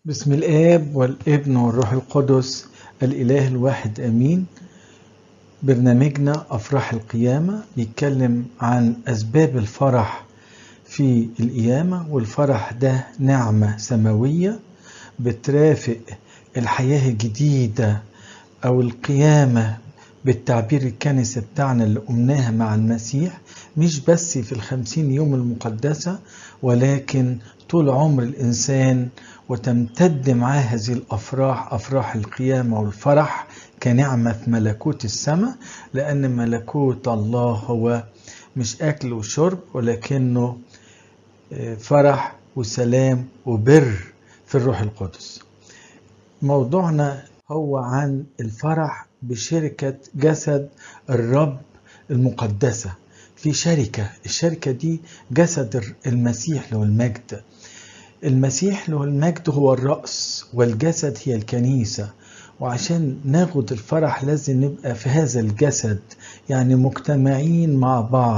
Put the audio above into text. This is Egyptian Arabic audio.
بسم الآب والابن والروح القدس الإله الواحد آمين برنامجنا أفراح القيامة بيتكلم عن أسباب الفرح في القيامة والفرح ده نعمة سماوية بترافق الحياة الجديدة أو القيامة بالتعبير الكنسي بتاعنا اللي قمناها مع المسيح مش بس في الخمسين يوم المقدسة ولكن طول عمر الإنسان وتمتد معاه هذه الأفراح أفراح القيامة والفرح كنعمة في ملكوت السماء لأن ملكوت الله هو مش أكل وشرب ولكنه فرح وسلام وبر في الروح القدس موضوعنا هو عن الفرح بشركة جسد الرب المقدسة في شركة الشركة دي جسد المسيح له المجد المسيح له المجد هو الرأس والجسد هي الكنيسة وعشان ناخد الفرح لازم نبقى في هذا الجسد يعني مجتمعين مع بعض